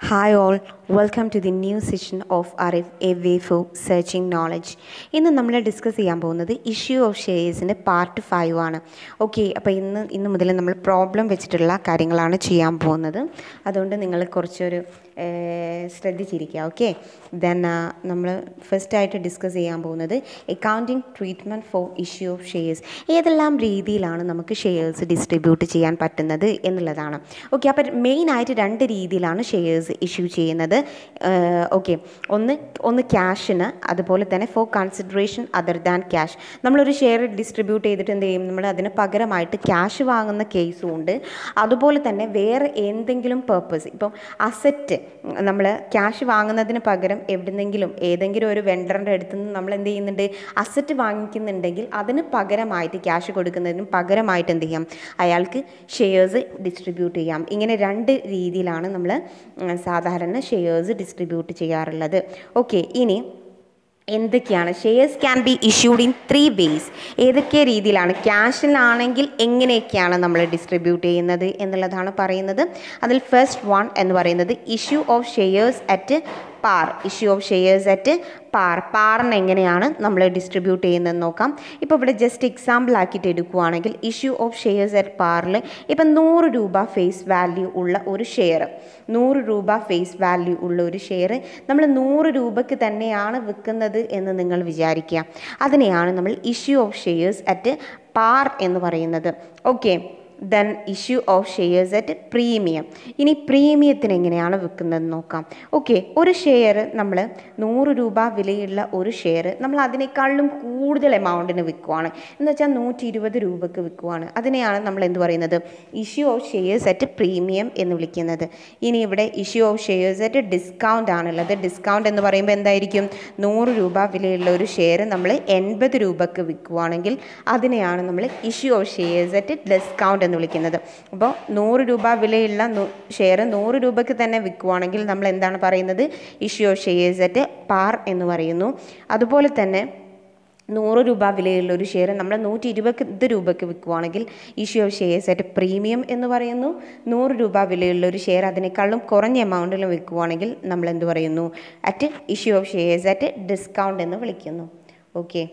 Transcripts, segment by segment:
Hi all, welcome to the new session of Arif A Way for Searching Knowledge. ഇന്ന് നമ്മൾ discuss ചെയ്യാൻ പോകുന്നത് issue of ഷെയർസിൻ്റെ part five ആണ് okay അപ്പോൾ ഇന്ന് ഇന്ന് മുതൽ നമ്മൾ പ്രോബ്ലം വെച്ചിട്ടുള്ള കാര്യങ്ങളാണ് ചെയ്യാൻ പോകുന്നത് അതുകൊണ്ട് നിങ്ങൾ കുറച്ചൊരു ഏഹ്, ശ്രദ്ധിച്ചിരിക്കുക ഓക്കെ ദെൻ നമ്മൾ ഫസ്റ്റായിട്ട് ഡിസ്കസ് ചെയ്യാൻ പോകുന്നത് accounting treatment for issue of shares ഏതെല്ലാം രീതിയിലാണ് നമുക്ക് ഷെയർസ് ഡിസ്ട്രിബ്യൂട്ട് ചെയ്യാൻ പറ്റുന്നത് എന്നുള്ളതാണ് ഓക്കെ അപ്പോൾ മെയിനായിട്ട് രണ്ട് രീതിയിലാണ് ഷെയർസ് ഇഷ്യൂ ചെയ്യുന്നത് ഓക്കെ ഒന്ന് ഒന്ന് ക്യാഷിന് അതുപോലെ തന്നെ for consideration other than cash നമ്മളൊരു ഷെയർ ഡിസ്ട്രിബ്യൂട്ട് ചെയ്തിട്ട് എന്ത് ചെയ്യും നമ്മൾ അതിന് പകരമായിട്ട് ക്യാഷ് വാങ്ങുന്ന കേസും ഉണ്ട് അതുപോലെ തന്നെ വേറെ എന്തെങ്കിലും പേർപ്പസ് ഇപ്പം അസറ്റ് നമ്മൾ ക്യാഷ് വാങ്ങുന്നതിന് പകരം എവിടുന്നെങ്കിലും ഏതെങ്കിലും ഒരു വെണ്ടറിൻ്റെ അടുത്ത് നിന്ന് നമ്മൾ എന്ത് ചെയ്യുന്നുണ്ട് അസറ്റ് വാങ്ങിക്കുന്നുണ്ടെങ്കിൽ അതിന് പകരമായിട്ട് ക്യാഷ് കൊടുക്കുന്നതിനും പകരമായിട്ട് എന്ത് ചെയ്യാം അയാൾക്ക് ഷെയർസ് ഡിസ്ട്രിബ്യൂട്ട് ചെയ്യാം ഇങ്ങനെ രണ്ട് രീതിയിലാണ് നമ്മൾ സാധാരണ ഷെയർസ് ഡിസ്ട്രിബ്യൂട്ട് ചെയ്യാറുള്ളത് ഓക്കെ ഇനി എന്തൊക്കെയാണ് shares can be issued in three ways ഏതൊക്കെ രീതിയിലാണ് ക്യാഷിലാണെങ്കിൽ എങ്ങനെയൊക്കെയാണ് നമ്മൾ ഡിസ്ട്രിബ്യൂട്ട് ചെയ്യുന്നത് എന്നുള്ളതാണ് പറയുന്നത് അതിൽ ഫസ്റ്റ് വൺ എന്ന് പറയുന്നത് issue of shares at par issue of shares at par പാറിന് എങ്ങനെയാണ് നമ്മൾ ഡിസ്ട്രിബ്യൂട്ട് ചെയ്യുന്നതെന്ന് നോക്കാം ഇപ്പോൾ ഇവിടെ ജസ്റ്റ് എക്സാമ്പിൾ ആക്കിയിട്ട് എടുക്കുകയാണെങ്കിൽ ഇഷ്യൂ ഓഫ് ഷെയർസ് അറ്റ് പാറിൽ ഇപ്പം നൂറ് രൂപ ഫേസ് വാല്യൂ ഉള്ള ഒരു ഷെയർ നൂറ് രൂപ ഫേസ് വാല്യൂ ഉള്ള ഒരു ഷെയർ നമ്മൾ നൂറ് രൂപയ്ക്ക് തന്നെയാണ് വിൽക്കുന്നത് എന്ന് നിങ്ങൾ വിചാരിക്കുക അതിനെയാണ് നമ്മൾ issue of shares at par എന്ന് പറയുന്നത് okay then issue of shares at premium ഇനി പ്രീമിയത്തിന് എങ്ങനെയാണ് വിൽക്കുന്നതെന്ന് നോക്കാം ഓക്കെ ഒരു ഷെയർ നമ്മൾ നൂറ് രൂപ വിലയുള്ള ഒരു ഷെയർ നമ്മൾ അതിനേക്കാളും കൂടുതൽ എമൗണ്ടിന് വിൽക്കുവാണ് എന്ന് വെച്ചാൽ നൂറ്റി ഇരുപത് രൂപക്ക് വിൽക്കുവാണ് അതിനെയാണ് നമ്മൾ എന്ത് പറയുന്നത് issue of shares at premium എന്ന് വിളിക്കുന്നത് ഇനി ഇവിടെ issue of shares at discount ആണുള്ളത് ഡിസ്കൗണ്ട് എന്ന് പറയുമ്പോൾ എന്തായിരിക്കും നൂറ് രൂപ വിലയുള്ള ഒരു ഷെയർ നമ്മൾ എൺപത് രൂപക്ക് വിൽക്കുവാണെങ്കിൽ അതിനെയാണ് നമ്മൾ issue of shares at discount എന്ന് വിളിക്കുന്നത് അപ്പോൾ നൂറ് രൂപ വിലയുള്ള ഷെയർ നൂറ് രൂപയ്ക്ക് തന്നെ വിൽക്കുവാണെങ്കിൽ നമ്മൾ എന്താണ് പറയുന്നത് issue of shares at par എന്ന് പറയുന്നു അതുപോലെ തന്നെ നൂറ് രൂപ വിലയുള്ള ഒരു ഷെയർ നമ്മൾ നൂറ്റി ഇരുപത് രൂപയ്ക്ക് വിൽക്കുവാണെങ്കിൽ issue of shares at premium എന്ന് പറയുന്നു നൂറ് രൂപ വിലയുള്ള ഒരു ഷെയർ അതിനേക്കാളും കുറഞ്ഞ എമൗണ്ടിൽ വിൽക്കുവാണെങ്കിൽ നമ്മൾ എന്ത് പറയുന്നു at issue of shares at discount എന്ന് വിളിക്കുന്നു ഓക്കെ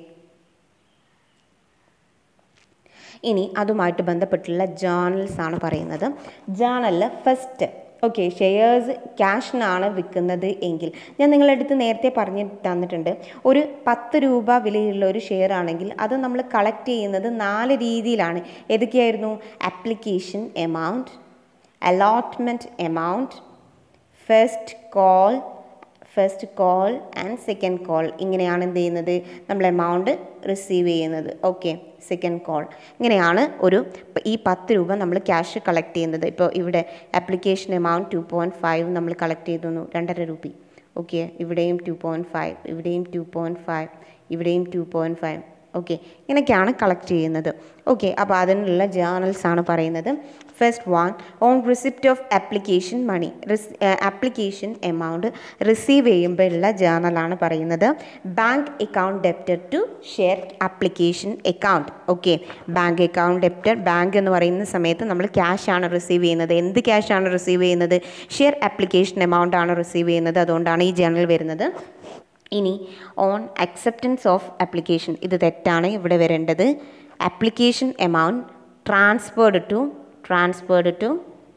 ഇനി അതുമായിട്ട് ബന്ധപ്പെട്ടുള്ള ജേർണൽസ് ആണ് പറയുന്നത് ജേർണലിൽ ഫസ്റ്റ് ഓക്കെ ഷെയർസ് ക്യാഷിനാണ് വിൽക്കുന്നത് എങ്കിൽ ഞാൻ നിങ്ങളുടെ അടുത്ത് നേരത്തെ പറഞ്ഞു തന്നിട്ടുണ്ട് ഒരു പത്ത് രൂപ വിലയുള്ള ഒരു ഷെയർ ആണെങ്കിൽ അത് നമ്മൾ കളക്ട് ചെയ്യുന്നത് നാല് രീതിയിലാണ് ഏതൊക്കെയായിരുന്നു application amount allotment amount first call first call and second call ഇങ്ങനെയാണ് എന്ത് ചെയ്യുന്നത് നമ്മൾ എമൗണ്ട് റിസീവ് ചെയ്യുന്നത് ഓക്കെ സെക്കൻഡ് കോൾ ഇങ്ങനെയാണ് ഒരു ഈ പത്ത് രൂപ നമ്മൾ ക്യാഷ് കളക്ട് ചെയ്യുന്നത് ഇപ്പോൾ ഇവിടെ application amount two point five നമ്മൾ കളക്ട് ചെയ്തു രണ്ടര രൂപ ഓക്കെ ഇവിടെയും ടു പോയിൻറ്റ് ഫൈവ് ഇവിടെയും ടു പോയിൻറ്റ് ഫൈവ് ഇവിടെയും ടു പോയിൻറ്റ് ഫൈവ് ഓക്കെ ഇങ്ങനെയൊക്കെയാണ് കളക്ട് ചെയ്യുന്നത് ഓക്കെ അപ്പോൾ അതിനുള്ള ജേർണൽസ് ആണ് പറയുന്നത് first one on receipt of application money application amount receive ചെയ്യുമ്പോഴുള്ള ജേർണലാണ് പറയുന്നത് bank account debtor to share application account okay bank account debtor bank എന്ന് പറയുന്ന സമയത്ത് നമ്മൾ ക്യാഷ് ആണ് റിസീവ് ചെയ്യുന്നത് എന്ത് ക്യാഷ് ആണ് റിസീവ് ചെയ്യുന്നത് ഷെയർ ആപ്ലിക്കേഷൻ എമൗണ്ട് ആണ് റിസീവ് ചെയ്യുന്നത് അതുകൊണ്ടാണ് ഈ ജേർണൽ വരുന്നത് ഇനി ഓൺ അക്സെപ്റ്റൻസ് ഓഫ് ആപ്ലിക്കേഷൻ ഇത് തെറ്റാണ് ഇവിടെ വരേണ്ടത് application amount transferred to transferred to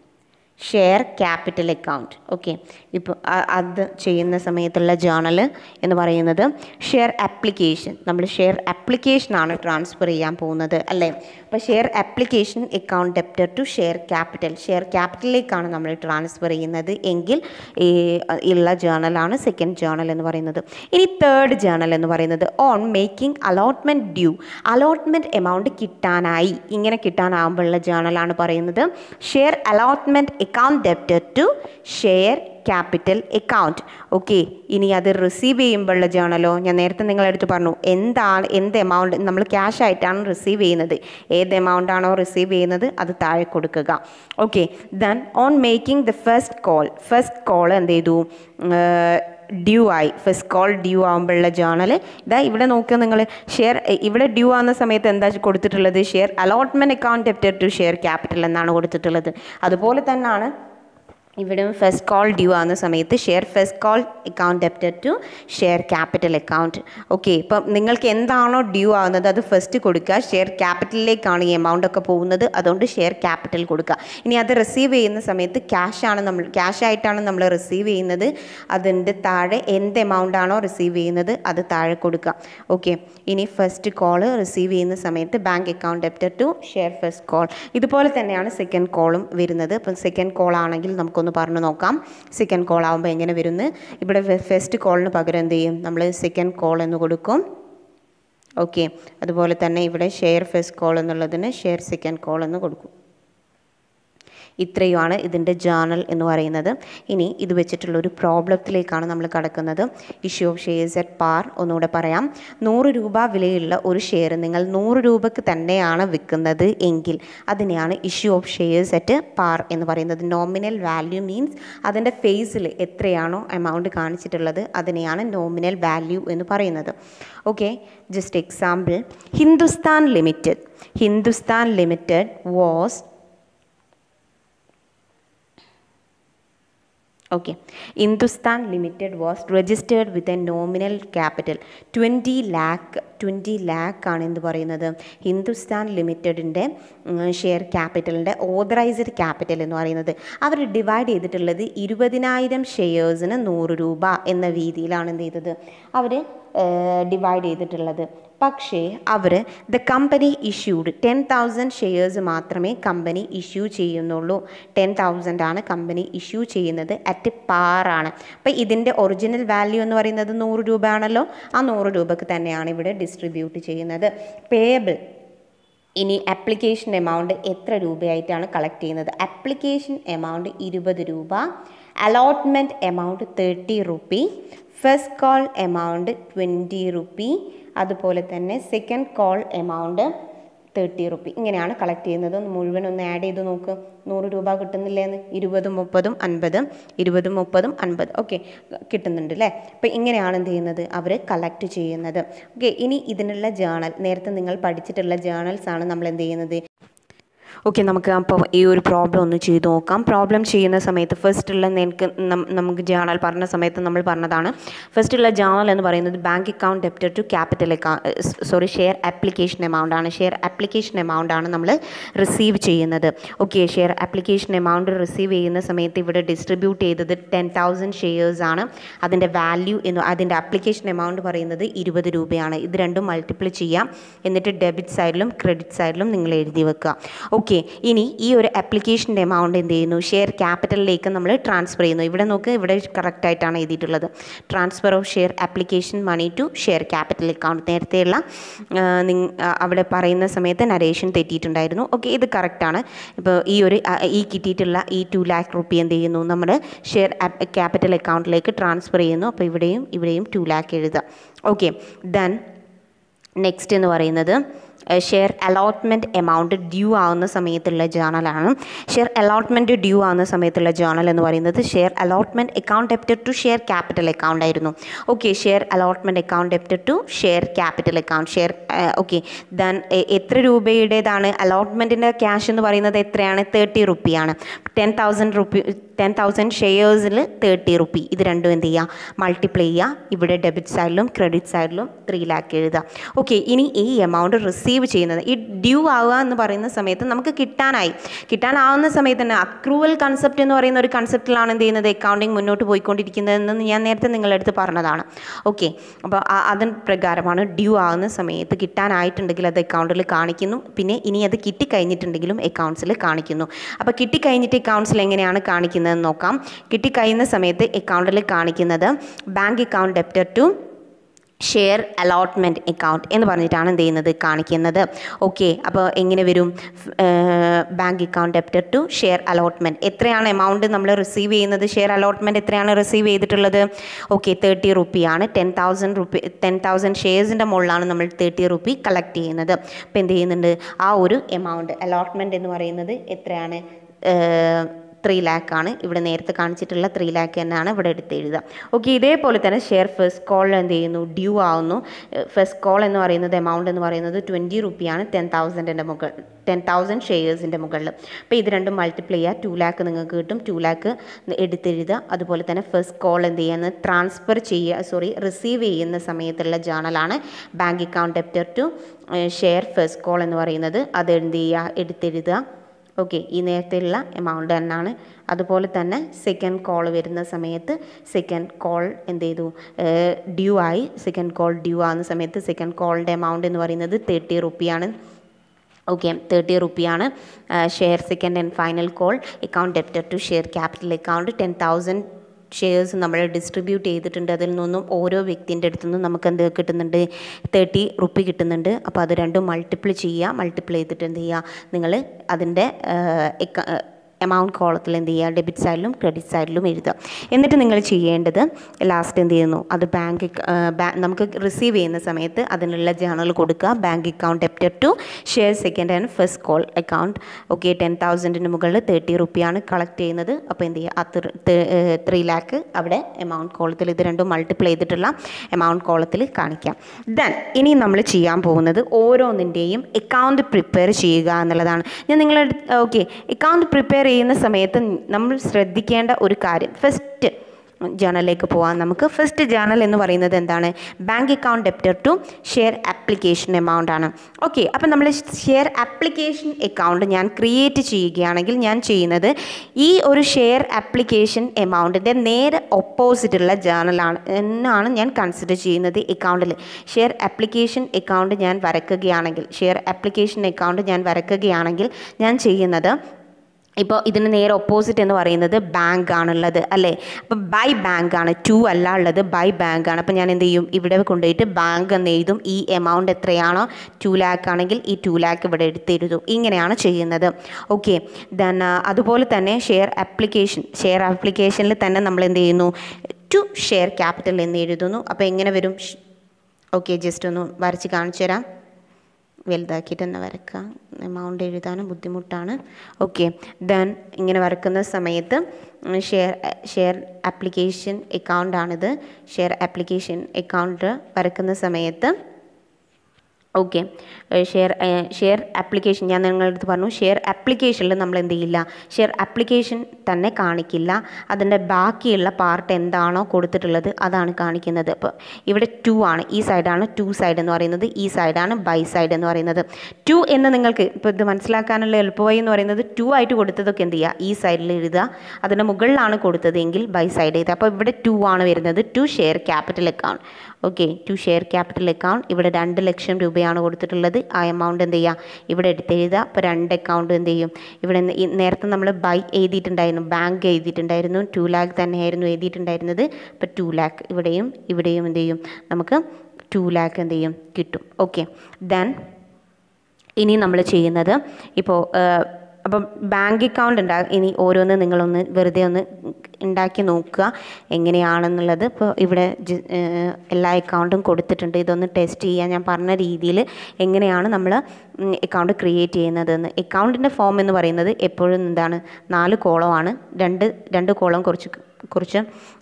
share capital account okay ഇപ്പോൾ അത് ചെയ്യുന്ന സമയത്തുള്ള ജേർണൽ എന്ന് പറയുന്നത് ഷെയർ ആപ്ലിക്കേഷൻ നമ്മൾ ഷെയർ ആപ്ലിക്കേഷനാണ് ട്രാൻസ്ഫർ ചെയ്യാൻ പോകുന്നത് അല്ലേ അപ്പോൾ share application account debtor to share capital share ക്യാപിറ്റലിലേക്കാണ് നമ്മൾ ട്രാൻസ്ഫർ ചെയ്യുന്നത് എങ്കിൽ ഈ ഉള്ള ജേർണലാണ് സെക്കൻഡ് ജേർണൽ എന്ന് പറയുന്നത് ഇനി തേർഡ് ജേർണൽ എന്ന് പറയുന്നത് on making allotment due allotment amount കിട്ടാനായി ഇങ്ങനെ കിട്ടാനാകുമ്പോഴുള്ള ജേർണലാണ് പറയുന്നത് share allotment account debtor to share capital account okay ഇനി അത് റിസീവ് ചെയ്യുമ്പോഴുള്ള ജേർണലോ ഞാൻ നേരത്തെ നിങ്ങളടുത്ത് പറഞ്ഞു എന്താണ് എന്ത് എമൗണ്ട് നമ്മൾ ക്യാഷ് ആയിട്ടാണ് റിസീവ് ചെയ്യുന്നത് ഏത് എമൗണ്ട് ആണോ റിസീവ് ചെയ്യുന്നത് അത് താഴെ കൊടുക്കുക okay then on making the first call first call എന്ത് ചെയ്തു ഡ്യൂ ആയി ഫസ്റ്റ് കോൾ ഡ്യൂ ആകുമ്പോഴുള്ള ജേർണൽ ഇതാ ഇവിടെ നോക്കുക നിങ്ങൾ ഷെയർ ഇവിടെ ഡ്യൂ ആവുന്ന സമയത്ത് എന്താ കൊടുത്തിട്ടുള്ളത് share allotment account debtor to share capital എന്നാണ് കൊടുത്തിട്ടുള്ളത് അതുപോലെ തന്നെയാണ് ഇവിടെ ഫസ്റ്റ് കോൾ ഡ്യൂ ആവുന്ന സമയത്ത് share first call account debtor to share capital account okay ഇപ്പം നിങ്ങൾക്ക് എന്താണോ ഡ്യൂ ആവുന്നത് അത് ഫസ്റ്റ് കൊടുക്കുക ഷെയർ ക്യാപിറ്റലിലേക്കാണ് ഈ എമൗണ്ട് ഒക്കെ പോകുന്നത് അതുകൊണ്ട് ഷെയർ ക്യാപിറ്റൽ കൊടുക്കുക ഇനി അത് റിസീവ് ചെയ്യുന്ന സമയത്ത് ക്യാഷ് ആണ് നമ്മൾ ക്യാഷ് ആയിട്ടാണ് നമ്മൾ റിസീവ് ചെയ്യുന്നത് അതിൻ്റെ താഴെ എന്ത് എമൗണ്ട് ആണോ റിസീവ് ചെയ്യുന്നത് അത് താഴെ കൊടുക്കുക ഓക്കെ ഇനി ഫസ്റ്റ് കോള് റിസീവ് ചെയ്യുന്ന സമയത്ത് bank account debtor to share first call ഇതുപോലെ തന്നെയാണ് സെക്കൻഡ് കോളും വരുന്നത് അപ്പം സെക്കൻഡ് കോൾ ആണെങ്കിൽ നമുക്കൊന്ന് പറഞ്ഞു നോക്കാം സെക്കൻഡ് കോൾ ആകുമ്പോൾ എങ്ങനെ വരുന്നു ഇവിടെ ഫസ്റ്റ് കോളിന് പകരം എന്ത് ചെയ്യും നമ്മൾ സെക്കൻഡ് കോൾ എന്ന് കൊടുക്കും ഓക്കെ അതുപോലെ തന്നെ ഇവിടെ ഷെയർ ഫസ്റ്റ് കോൾ എന്നുള്ളതിന് ഷെയർ സെക്കൻഡ് കോൾ എന്ന് കൊടുക്കും ഇത്രയുമാണ് ഇതിൻ്റെ ജേർണൽ എന്ന് പറയുന്നത് ഇനി ഇത് വെച്ചിട്ടുള്ള ഒരു പ്രോബ്ലത്തിലേക്കാണ് നമ്മൾ കടക്കുന്നത് issue of shares at par ഒന്നുകൂടെ പറയാം നൂറ് രൂപ വിലയുള്ള ഒരു ഷെയർ നിങ്ങൾ നൂറ് രൂപയ്ക്ക് തന്നെയാണ് വിൽക്കുന്നത് എങ്കിൽ അതിനെയാണ് issue of shares at par എന്ന് പറയുന്നത് നോമിനൽ വാല്യൂ മീൻസ് അതിൻ്റെ ഫേസിൽ എത്രയാണോ എമൗണ്ട് കാണിച്ചിട്ടുള്ളത് അതിനെയാണ് നോമിനൽ വാല്യൂ എന്ന് പറയുന്നത് okay just example Hindustan limited Hindustan limited was okay Hindustan limited was registered with a nominal capital twenty lakh twenty lakh ആണ് എന്ന് പറയുന്നത് ഹിന്ദുസ്ഥാൻ ലിമിറ്റഡിൻ്റെ ഷെയർ ക്യാപിറ്റലിൻ്റെ ഓതറൈസ്ഡ് ക്യാപിറ്റൽ എന്ന് പറയുന്നത് അവർ ഡിവൈഡ് ചെയ്തിട്ടുള്ളത് ഇരുപതിനായിരം ഷെയർസിന് നൂറ് രൂപ എന്ന രീതിയിലാണ് എന്ത് ചെയ്തത് അവർ ഡിവൈഡ് ചെയ്തിട്ടുള്ളത് പക്ഷേ അവർ the company issued ten thousand shares മാത്രമേ കമ്പനി ഇഷ്യൂ ചെയ്യുന്നുള്ളൂ ടെൻ തൗസൻഡ് ആണ് കമ്പനി ഇഷ്യൂ ചെയ്യുന്നത് അറ്റ് പാറാണ് അപ്പോൾ ഇതിൻ്റെ ഒറിജിനൽ വാല്യൂ എന്ന് പറയുന്നത് നൂറ് രൂപ ആണല്ലോ ആ നൂറ് രൂപക്ക് തന്നെയാണ് ഇവിടെ ഡിസ്ട്രിബ്യൂട്ട് ചെയ്യുന്നത് പേബിൾ ഇനി ആപ്ലിക്കേഷൻ എമൗണ്ട് എത്ര രൂപയായിട്ടാണ് കളക്ട് ചെയ്യുന്നത് ആപ്ലിക്കേഷൻ എമൗണ്ട് ഇരുപത് രൂപ allotment amount thirty rupee first call amount twenty rupee അതുപോലെ തന്നെ second call amount thirty rupee ഇങ്ങനെയാണ് കളക്ട് ചെയ്യുന്നത് ഒന്ന് മുഴുവൻ ഒന്ന് ആഡ് ചെയ്ത് നോക്ക് നൂറ് രൂപ കിട്ടുന്നില്ലേന്ന് ഇരുപതും മുപ്പതും അൻപത് ഇരുപതും മുപ്പതും അൻപത് ഓക്കെ കിട്ടുന്നുണ്ട് അല്ലേ അപ്പോൾ ഇങ്ങനെയാണ് എന്ത് ചെയ്യുന്നത് അവർ കളക്ട് ചെയ്യുന്നത് ഓക്കെ ഇനി ഇതിനുള്ള ജേണൽ നേരത്തെ നിങ്ങൾ പഠിച്ചിട്ടുള്ള ജേണൽസ് ആണ് നമ്മൾ എന്ത് ചെയ്യുന്നത് ഓക്കെ നമുക്ക് അപ്പോൾ ഈ ഒരു പ്രോബ്ലം ഒന്ന് ചെയ്ത് നോക്കാം പ്രോബ്ലം ചെയ്യുന്ന സമയത്ത് ഫസ്റ്റുള്ള നിനക്ക് നമുക്ക് ജേണൽ പറഞ്ഞ സമയത്ത് നമ്മൾ പറഞ്ഞതാണ് ഫസ്റ്റുള്ള ജേണൽ എന്ന് പറയുന്നത് bank account debtor to capital account sorry share application amount ആണ് ഷെയർ ആപ്ലിക്കേഷൻ എമൗണ്ട് ആണ് നമ്മൾ റിസീവ് ചെയ്യുന്നത് okay share application amount receive ചെയ്യുന്ന സമയത്ത് ഇവിടെ ഡിസ്ട്രിബ്യൂട്ട് ചെയ്തത് ടെൻ തൗസൻഡ് ഷെയർസ് ആണ് അതിൻ്റെ വാല്യൂ എന്ന് അതിൻ്റെ ആപ്ലിക്കേഷൻ എമൗണ്ട് പറയുന്നത് ഇരുപത് രൂപയാണ് ഇത് രണ്ടും മൾട്ടിപ്ലൈ ചെയ്യാം എന്നിട്ട് ഡെബിറ്റ് സൈഡിലും ക്രെഡിറ്റ് സൈഡിലും നിങ്ങൾ എഴുതി വെക്കുക ഓക്കെ ഇനി ഈ ഒരു ആപ്ലിക്കേഷൻ്റെ എമൗണ്ട് എന്ത് ചെയ്യുന്നു ഷെയർ ക്യാപിറ്റലിലേക്ക് നമ്മൾ ട്രാൻസ്ഫർ ചെയ്യുന്നു ഇവിടെ നോക്ക് ഇവിടെ കറക്റ്റായിട്ടാണ് എഴുതിയിട്ടുള്ളത് transfer of share application money to share capital account നേരത്തെയുള്ള ആ, നിങ് ആ, അവിടെ പറയുന്ന സമയത്ത് നരേഷൻ തെറ്റിയിട്ടുണ്ടായിരുന്നു ഓക്കെ ഇത് കറക്റ്റാണ് ഇപ്പോൾ ഈ ഒരു ആ, ഈ കിട്ടിയിട്ടുള്ള ഈ ടു ലാക്ക് റുപ്പി എന്ത് ചെയ്യുന്നു നമ്മൾ ഷെയർ ക്യാപിറ്റൽ അക്കൗണ്ടിലേക്ക് ട്രാൻസ്ഫർ ചെയ്യുന്നു അപ്പോൾ ഇവിടെയും ഇവിടെയും ടു ലാക്ക് എഴുതുക ഓക്കെ ദെൻ നെക്സ്റ്റ് എന്ന് പറയുന്നത് ഷെയർ അലോട്ട്മെൻറ്റ് എമൗണ്ട് ഡ്യൂ ആവുന്ന സമയത്തുള്ള ജേണലാണ് ഷെയർ അലോട്ട്മെൻറ്റ് ഡ്യൂ ആവുന്ന സമയത്തുള്ള ജേണൽ എന്ന് പറയുന്നത് share allotment account debtor to share capital account ആയിരുന്നു okay share allotment account debtor to share capital account share okay then എത്ര രൂപയുടേതാണ് അലോട്ട്മെൻറ്റിൻ്റെ ക്യാഷ് എന്ന് പറയുന്നത് എത്രയാണ് തേർട്ടി റുപ്പിയാണ് ten thousand rupee ten thousand ഷെയർസിൽ തേർട്ടി റുപ്പി ഇത് രണ്ടും എന്ത് ചെയ്യുക മൾട്ടിപ്ലൈ ചെയ്യുക ഇവിടെ ഡെബിറ്റ് സൈഡിലും ക്രെഡിറ്റ് സൈഡിലും ത്രീ ലാക്ക് എഴുതുക ഓക്കെ ഇനി ഈ എമൗണ്ട് റിസീവ് ചെയ്യുന്നത് ഈ ഡ്യൂ ആവുക എന്ന് പറയുന്ന സമയത്ത് നമുക്ക് കിട്ടാനായി കിട്ടാനാവുന്ന സമയത്ത് തന്നെ അക്രൂവൽ കൺസെപ്റ്റ് എന്ന് പറയുന്ന ഒരു കൺസെപ്റ്റിലാണ് എന്ത് ചെയ്യുന്നത് അക്കൗണ്ടിങ് മുന്നോട്ട് പോയിക്കൊണ്ടിരിക്കുന്നതെന്ന് ഞാൻ നേരത്തെ നിങ്ങളുടെ അടുത്ത് പറഞ്ഞതാണ് ഓക്കെ അപ്പോൾ അതിന് പ്രകാരമാണ് ഡ്യൂ ആവുന്ന സമയത്ത് കിട്ടാനായിട്ടുണ്ടെങ്കിൽ അത് അക്കൗണ്ടിൽ കാണിക്കുന്നു പിന്നെ ഇനി അത് കിട്ടിക്കഴിഞ്ഞിട്ടുണ്ടെങ്കിലും അക്കൗണ്ട്സിൽ കാണിക്കുന്നു അപ്പോൾ കിട്ടിക്കഴിഞ്ഞിട്ട് അക്കൗണ്ട്സിൽ എങ്ങനെയാണ് കാണിക്കുന്നതെന്ന് നോക്കാം കിട്ടിക്കഴിയുന്ന സമയത്ത് അക്കൗണ്ടിൽ കാണിക്കുന്നത് bank account debtor to share allotment account എന്ന് പറഞ്ഞിട്ടാണ് എന്ത് ചെയ്യുന്നത് കാണിക്കുന്നത് ഓക്കെ അപ്പോൾ എങ്ങനെ വരും bank account debtor to share allotment എത്രയാണ് എമൗണ്ട് നമ്മൾ റിസീവ് ചെയ്യുന്നത് ഷെയർ അലോട്ട്മെൻറ്റ് എത്രയാണ് റിസീവ് ചെയ്തിട്ടുള്ളത് ഓക്കെ തേർട്ടി റുപ്പിയാണ് ten thousand rupee ten thousand ഷെയർസിൻ്റെ മുകളിലാണ് നമ്മൾ തേർട്ടി റുപ്പി കളക്ട് ചെയ്യുന്നത് അപ്പോൾ എന്ത് ചെയ്യുന്നുണ്ട് ആ ഒരു എമൗണ്ട് അലോട്ട്മെൻറ്റ് എന്ന് പറയുന്നത് എത്രയാണ് ത്രീ ലാക്ക് ആണ് ഇവിടെ നേരത്തെ കാണിച്ചിട്ടുള്ള ത്രീ ലാക്ക് തന്നെയാണ് ഇവിടെ എടുത്ത് എഴുതുക ഓക്കെ ഇതേപോലെ തന്നെ ഷെയർ ഫസ്റ്റ് കോൾ എന്ത് ചെയ്യുന്നു ഡ്യൂ ആവുന്നു ഫസ്റ്റ് കോൾ എന്ന് പറയുന്നത് എമൗണ്ട് എന്ന് പറയുന്നത് ട്വൻറ്റി റുപ്പിയാണ് ടെൻ തൗസൻഡിൻ്റെ മുകൾ ടെൻ തൗസൻഡ് ഷെയർസിൻ്റെ മുകളിൽ അപ്പോൾ ഇത് രണ്ടും മൾട്ടിപ്ലൈ ചെയ്യുക ടു ലാക്ക് നിങ്ങൾക്ക് കിട്ടും ടു ലാക്ക് എടുത്തെഴുതുക അതുപോലെ തന്നെ ഫസ്റ്റ് കോൾ എന്ത് ചെയ്യുന്നത് ട്രാൻസ്ഫർ ചെയ്യുക സോറി റിസീവ് ചെയ്യുന്ന സമയത്തുള്ള ജേണലാണ് bank account debtor to share first call എന്ന് പറയുന്നത് അത് എന്ത് ചെയ്യുക എടുത്തെഴുതുക ഓക്കെ ഈ നേരത്തെയുള്ള എമൗണ്ട് തന്നെയാണ് അതുപോലെ തന്നെ സെക്കൻഡ് കോൾ വരുന്ന സമയത്ത് സെക്കൻഡ് കോൾ എന്ത് ചെയ്തു ഡ്യൂ ആയി സെക്കൻഡ് കോൾ ഡ്യൂ ആകുന്ന സമയത്ത് സെക്കൻഡ് കോളിൻ്റെ എമൗണ്ട് എന്ന് പറയുന്നത് തേർട്ടി റുപ്പിയാണ് ഓക്കെ തേർട്ടി റുപ്പിയാണ് share second and final call account debtor to share capital account ten thousand shares നമ്മൾ ഡിസ്ട്രിബ്യൂട്ട് ചെയ്തിട്ടുണ്ട് അതിൽ നിന്നും ഓരോ വ്യക്തിൻ്റെ അടുത്തു നിന്നും നമുക്ക് എന്ത് കിട്ടുന്നുണ്ട് തേർട്ടി റുപ്പി കിട്ടുന്നുണ്ട് അപ്പോൾ അത് രണ്ടും മൾട്ടിപ്ലൈ ചെയ്യുക മൾട്ടിപ്ലൈ ചെയ്തിട്ട് എന്ത് ചെയ്യുക നിങ്ങൾ അതിൻ്റെ എമൗണ്ട് കോളത്തിൽ എന്ത് ചെയ്യുക ഡെബിറ്റ് സൈഡിലും ക്രെഡിറ്റ് സൈഡിലും എഴുതുക എന്നിട്ട് നിങ്ങൾ ചെയ്യേണ്ടത് ലാസ്റ്റ് എന്ത് ചെയ്യുന്നു അത് ബാങ്ക് നമുക്ക് റിസീവ് ചെയ്യുന്ന സമയത്ത് അതിനുള്ള ജേണൽ കൊടുക്കുക bank account debtor to share second and first call account okay ten തൗസൻഡിന് മുകളിൽ തേർട്ടി റുപ്പിയാണ് കളക്ട് ചെയ്യുന്നത് അപ്പോൾ എന്ത് ചെയ്യുക ആ ത്രീ ലാക്ക് അവിടെ എമൗണ്ട് കോളത്തിൽ ഇത് രണ്ടും മൾട്ടിപ്ലൈ ചെയ്തിട്ടുള്ള എമൗണ്ട് കോളത്തിൽ കാണിക്കാം ദെൻ ഇനി നമ്മൾ ചെയ്യാൻ പോകുന്നത് ഓരോന്നിൻ്റെയും അക്കൗണ്ട് പ്രിപ്പയർ ചെയ്യുക എന്നുള്ളതാണ് ഞാൻ നിങ്ങളുടെ ഓക്കെ അക്കൗണ്ട് പ്രിപ്പയർ ചെയ്യുന്ന സമയത്ത് നമ്മൾ ശ്രദ്ധിക്കേണ്ട ഒരു കാര്യം ഫസ്റ്റ് ജേണലിലേക്ക് പോകാം നമുക്ക് ഫസ്റ്റ് ജേണൽ എന്ന് പറയുന്നത് എന്താണ് bank account debtor to share application amount ആണ് ഓക്കെ അപ്പം നമ്മൾ ഷെയർ ആപ്ലിക്കേഷൻ അക്കൗണ്ട് ഞാൻ ക്രിയേറ്റ് ചെയ്യുകയാണെങ്കിൽ ഞാൻ ചെയ്യുന്നത് ഈ ഒരു ഷെയർ ആപ്ലിക്കേഷൻ എമൗണ്ടിൻ്റെ നേരെ ഓപ്പോസിറ്റുള്ള ജേണലാണ് എന്നാണ് ഞാൻ കൺസിഡർ ചെയ്യുന്നത് അക്കൗണ്ടിൽ ഷെയർ ആപ്ലിക്കേഷൻ അക്കൗണ്ട് ഞാൻ വരക്കുകയാണെങ്കിൽ ഷെയർ ആപ്ലിക്കേഷൻ അക്കൗണ്ട് ഞാൻ വരക്കുകയാണെങ്കിൽ ഞാൻ ചെയ്യുന്നത് ഇപ്പോൾ ഇതിന് നേരെ ഓപ്പോസിറ്റ് എന്ന് പറയുന്നത് ബാങ്ക് ആണുള്ളത് അല്ലേ അപ്പോൾ ബൈ ബാങ്ക് ആണ് ടു അല്ല ഉള്ളത് ബൈ ബാങ്ക് ആണ് അപ്പോൾ ഞാൻ എന്ത് ചെയ്യും ഇവിടെ കൊണ്ടുപോയിട്ട് ബാങ്ക് എന്ന് എഴുതും ഈ എമൗണ്ട് എത്രയാണോ ടു ലാക്ക് ആണെങ്കിൽ ഈ ടു ലാക്ക് ഇവിടെ എടുത്തെഴുതും ഇങ്ങനെയാണ് ചെയ്യുന്നത് ഓക്കെ ദെൻ അതുപോലെ തന്നെ ഷെയർ ആപ്ലിക്കേഷൻ ഷെയർ ആപ്ലിക്കേഷനിൽ തന്നെ നമ്മൾ എന്ത് ചെയ്യുന്നു ടു ഷെയർ ക്യാപിറ്റൽ എന്ന് എഴുതുന്നു അപ്പോൾ എങ്ങനെ വരും ഓക്കെ ജസ്റ്റ് ഒന്ന് വരച്ച് കാണിച്ചു തരാം വലുതാക്കിയിട്ട് തന്നെ വരക്കാം എമൗണ്ട് എഴുതാനും ബുദ്ധിമുട്ടാണ് ഓക്കെ ദെൻ ഇങ്ങനെ വരക്കുന്ന സമയത്ത് ഷെയർ ഷെയർ ആപ്ലിക്കേഷൻ അക്കൗണ്ടാണിത് ഷെയർ ആപ്ലിക്കേഷൻ അക്കൗണ്ട് വരക്കുന്ന സമയത്ത് ഓക്കെ ഷെയർ ഷെയർ ആപ്ലിക്കേഷൻ ഞാൻ നിങ്ങളുടെ അടുത്ത് പറഞ്ഞു ഷെയർ ആപ്ലിക്കേഷനിൽ നമ്മൾ എന്ത് ചെയ്യില്ല ഷെയർ ആപ്ലിക്കേഷൻ തന്നെ കാണിക്കില്ല അതിൻ്റെ ബാക്കിയുള്ള പാർട്ട് എന്താണോ കൊടുത്തിട്ടുള്ളത് അതാണ് കാണിക്കുന്നത് ഇപ്പോൾ ഇവിടെ ടു ആണ് ഈ സൈഡാണ് ടു സൈഡ് എന്ന് പറയുന്നത് ഈ സൈഡാണ് ബൈ സൈഡ് എന്ന് പറയുന്നത് ടു എന്ന് നിങ്ങൾക്ക് ഇപ്പോൾ ഇത് മനസ്സിലാക്കാനുള്ള എളുപ്പവഴി എന്ന് പറയുന്നത് ടു ആയിട്ട് കൊടുത്തതൊക്കെ എന്ത് ചെയ്യുക ഈ സൈഡിൽ എഴുതുക അതിൻ്റെ മുകളിലാണ് കൊടുത്തതെങ്കിൽ ബൈ സൈഡ് എഴുതുക അപ്പോൾ ഇവിടെ ടു ആണ് വരുന്നത് to share capital account okay to share capital account ഇവിടെ രണ്ട് ലക്ഷം രൂപയാണ് കൊടുത്തിട്ടുള്ളത് ആ എമൗണ്ട് എന്ത് ചെയ്യുക ഇവിടെ എടുത്തെഴുതുക അപ്പോൾ രണ്ട് അക്കൗണ്ട് എന്ത് ചെയ്യും ഇവിടെ ഈ നേരത്തെ നമ്മൾ ബൈ എഴുതിയിട്ടുണ്ടായിരുന്നു ബാങ്ക് എഴുതിയിട്ടുണ്ടായിരുന്നു ടു ലാക്ക് തന്നെയായിരുന്നു എഴുതിയിട്ടുണ്ടായിരുന്നത് അപ്പോൾ ടു ലാക്ക് ഇവിടെയും ഇവിടെയും എന്ത് ചെയ്യും നമുക്ക് ടു ലാക്ക് എന്ത് ചെയ്യും കിട്ടും ഓക്കെ ദെൻ ഇനി നമ്മൾ ചെയ്യുന്നത് ഇപ്പോൾ അപ്പം ബാങ്ക് അക്കൗണ്ട് ഉണ്ടാ ഇനി ഓരോന്ന് നിങ്ങളൊന്ന് വെറുതെ ഒന്ന് ഉണ്ടാക്കി നോക്കുക എങ്ങനെയാണെന്നുള്ളത് ഇപ്പോൾ ഇവിടെ എല്ലാ അക്കൗണ്ടും കൊടുത്തിട്ടുണ്ട് ഇതൊന്ന് ടെസ്റ്റ് ചെയ്യാൻ ഞാൻ പറഞ്ഞ രീതിയിൽ എങ്ങനെയാണ് നമ്മൾ അക്കൗണ്ട് ക്രിയേറ്റ് ചെയ്യുന്നതെന്ന് അക്കൗണ്ടിൻ്റെ ഫോം എന്ന് പറയുന്നത് എപ്പോഴും എന്താണ് നാല് കോളമാണ് രണ്ട് രണ്ട് കോളം കുറച്ച് കുറച്ച്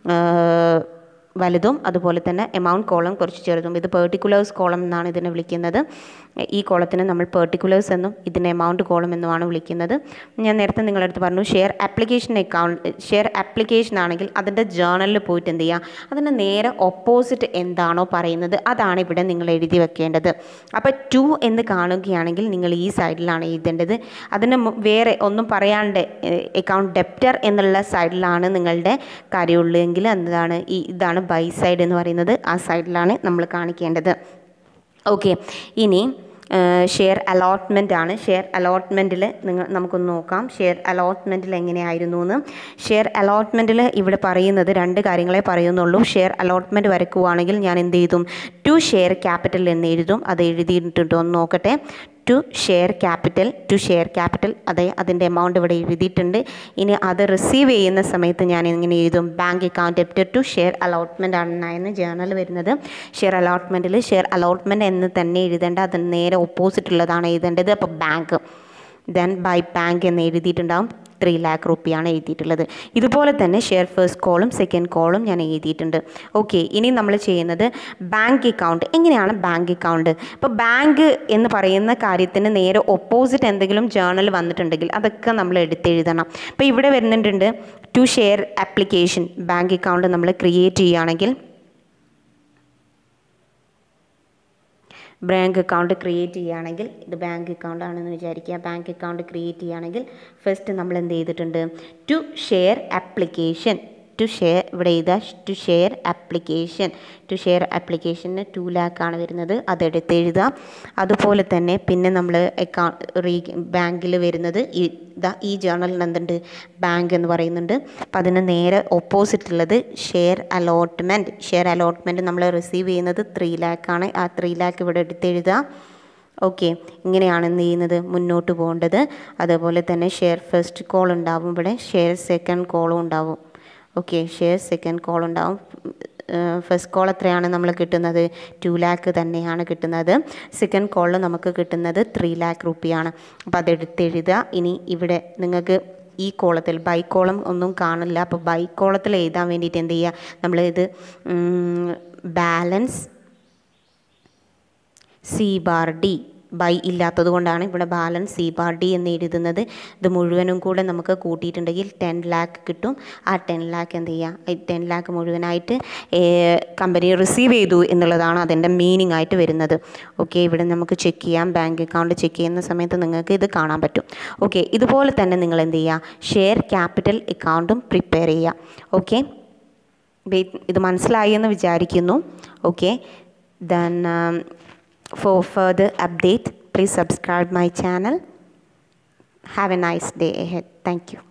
വലുതും അതുപോലെ തന്നെ എമൗണ്ട് കോളം കുറച്ച് ചെറുതും ഇത് പെർട്ടിക്കുലേഴ്സ് കോളം എന്നാണ് ഇതിനെ വിളിക്കുന്നത് ഈ കോളത്തിന് നമ്മൾ പെർട്ടിക്കുലേഴ്സ് എന്നും ഇതിനെ എമൗണ്ട് കോളം എന്നുമാണ് വിളിക്കുന്നത് ഞാൻ നേരത്തെ നിങ്ങളുടെ അടുത്ത് പറഞ്ഞു share application account share application ആണെങ്കിൽ അതിൻ്റെ ജേണലിൽ പോയിട്ട് എന്ത് ചെയ്യുക അതിൻ്റെ നേരെ ഓപ്പോസിറ്റ് എന്താണോ പറയുന്നത് അതാണ് ഇവിടെ നിങ്ങൾ എഴുതി വെക്കേണ്ടത് അപ്പോൾ ടു എന്ന് കാണുകയാണെങ്കിൽ നിങ്ങൾ ഈ സൈഡിലാണ് എഴുതേണ്ടത് അതിന് വേറെ ഒന്നും പറയാണ്ട് അക്കൗണ്ട് ഡെപ്റ്റർ എന്നുള്ള സൈഡിലാണ് നിങ്ങളുടെ കാര്യമുള്ളതെങ്കിൽ എന്താണ് ഈ ഇതാണ് ബൈ സൈഡ് എന്ന് പറയുന്നത് ആ സൈഡിലാണ് നമ്മൾ കാണിക്കേണ്ടത് ഓക്കെ ഇനി ഷെയർ അലോട്ട്മെൻ്റ് ആണ് ഷെയർ അലോട്ട്മെൻറ്റിൽ നിങ്ങൾ നമുക്കൊന്ന് നോക്കാം ഷെയർ അലോട്ട്മെൻറ്റിൽ എങ്ങനെയായിരുന്നു എന്ന് ഷെയർ അലോട്ട്മെൻറ്റിൽ ഇവിടെ പറയുന്നത് രണ്ട് കാര്യങ്ങളെ പറയുന്നുള്ളൂ ഷെയർ അലോട്ട്മെൻറ്റ് വരക്കുവാണെങ്കിൽ ഞാൻ എന്ത് ചെയ്തും ടു ഷെയർ ക്യാപിറ്റൽ എന്ന് എഴുതും അത് എഴുതിയിട്ടുണ്ടോ എന്ന് നോക്കട്ടെ to share capital to share capital അതെ അതിൻ്റെ എമൗണ്ട് ഇവിടെ എഴുതിയിട്ടുണ്ട് ഇനി അത് റിസീവ് ചെയ്യുന്ന സമയത്ത് ഞാൻ ഇങ്ങനെ എഴുതും bank account debtor to share allotment ആണ് ജേർണൽ വരുന്നത് ഷെയർ അലോട്ട്മെൻറ്റിൽ ഷെയർ അലോട്ട്മെൻറ്റ് എന്ന് തന്നെ എഴുതേണ്ട അതിന് നേരെ ഓപ്പോസിറ്റ് ഉള്ളതാണ് എഴുതേണ്ടത് അപ്പോൾ ബാങ്ക് ദെൻ ബൈ ബാങ്ക് എന്ന് എഴുതിയിട്ടുണ്ടാവും ത്രീ ലാക്ക് റുപ്പിയാണ് എഴുതിയിട്ടുള്ളത് ഇതുപോലെ തന്നെ ഷെയർ ഫസ്റ്റ് കോളും സെക്കൻഡ് കോളും ഞാൻ എഴുതിയിട്ടുണ്ട് ഓക്കെ ഇനി നമ്മൾ ചെയ്യുന്നത് ബാങ്ക് അക്കൗണ്ട് എങ്ങനെയാണ് ബാങ്ക് അക്കൗണ്ട് ഇപ്പോൾ ബാങ്ക് എന്ന് പറയുന്ന കാര്യത്തിന് നേരെ ഓപ്പോസിറ്റ് എന്തെങ്കിലും ജേണൽ വന്നിട്ടുണ്ടെങ്കിൽ അതൊക്കെ നമ്മൾ എടുത്തെഴുതണം അപ്പോൾ ഇവിടെ വരുന്നുണ്ട് to share application bank account നമ്മൾ ക്രിയേറ്റ് ചെയ്യുകയാണെങ്കിൽ ബാങ്ക് അക്കൗണ്ട് ക്രിയേറ്റ് ചെയ്യുകയാണെങ്കിൽ ഇത് ബാങ്ക് അക്കൗണ്ട് ആണെന്ന് വിചാരിക്കുക ബാങ്ക് അക്കൗണ്ട് ക്രിയേറ്റ് ചെയ്യുകയാണെങ്കിൽ ഫസ്റ്റ് നമ്മൾ എന്ത് ചെയ്തിട്ടുണ്ട് to share application to share ഇവിടെ എഴുതുക to share application to share ആപ്ലിക്കേഷന് ടു ലാക്കാണ് വരുന്നത് അതെടുത്ത് എഴുതുക അതുപോലെ തന്നെ പിന്നെ നമ്മൾ അക്കൗണ്ട് റീ ബാങ്കിൽ വരുന്നത് ഈ ഇതാ ഈ ജേണലിന് എന്തുണ്ട് ബാങ്ക് എന്ന് പറയുന്നുണ്ട് അപ്പം അതിന് നേരെ ഓപ്പോസിറ്റ് ഉള്ളത് ഷെയർ അലോട്ട്മെൻറ്റ് ഷെയർ അലോട്ട്മെൻറ്റ് നമ്മൾ റിസീവ് ചെയ്യുന്നത് ത്രീ ലാക്കാണ് ആ ത്രീ ലാക്ക് ഇവിടെ എടുത്തെഴുതുക ഓക്കെ ഇങ്ങനെയാണ് എന്ത് ചെയ്യുന്നത് മുന്നോട്ട് പോകേണ്ടത് അതുപോലെ തന്നെ ഷെയർ ഫസ്റ്റ് കോൾ ഉണ്ടാവും ഇവിടെ ഷെയർ സെക്കൻഡ് കോളും ഉണ്ടാവും ഓക്കെ ഷെയർ സെക്കൻഡ് കോൾ ഉണ്ടാവും ഫസ്റ്റ് കോൾ എത്രയാണ് നമ്മൾ കിട്ടുന്നത് ടു ലാക്ക് തന്നെയാണ് കിട്ടുന്നത് സെക്കൻഡ് കോളിൽ നമുക്ക് കിട്ടുന്നത് ത്രീ ലാക്ക് റുപ്പിയാണ് അപ്പോൾ അതെടുത്തെഴുതുക ഇനി ഇവിടെ നിങ്ങൾക്ക് ഈ കോളത്തിൽ ബൈ കോളം ഒന്നും കാണില്ല അപ്പോൾ ബൈ കോളത്തിൽ എഴുതാൻ വേണ്ടിയിട്ട് എന്ത് ചെയ്യുക നമ്മൾ ഇത് balance C bar D by ഇല്ലാത്തത് കൊണ്ടാണ് ഇവിടെ ബാലൻസ് സി ബാർ ഡി എന്ന് എഴുതുന്നത് ഇത് മുഴുവനും കൂടെ നമുക്ക് കൂട്ടിയിട്ടുണ്ടെങ്കിൽ ടെൻ ലാക്ക് കിട്ടും ആ ടെൻ ലാക്ക് എന്ത് ചെയ്യുക ടെൻ ലാക്ക് മുഴുവനായിട്ട് കമ്പനി റിസീവ് ചെയ്തു എന്നുള്ളതാണ് അതിൻ്റെ മീനിങ് ആയിട്ട് വരുന്നത് ഓക്കെ ഇവിടെ നമുക്ക് ചെക്ക് ചെയ്യാം ബാങ്ക് അക്കൗണ്ട് ചെക്ക് ചെയ്യുന്ന സമയത്ത് നിങ്ങൾക്ക് ഇത് കാണാൻ പറ്റും ഓക്കെ ഇതുപോലെ തന്നെ നിങ്ങൾ എന്ത് ചെയ്യുക ഷെയർ ക്യാപിറ്റൽ അക്കൗണ്ടും പ്രിപ്പയർ ചെയ്യുക ഓക്കെ ഇത് മനസ്സിലായി എന്ന് വിചാരിക്കുന്നു okay then For further update, please subscribe my channel. Have a nice day ahead. Thank you.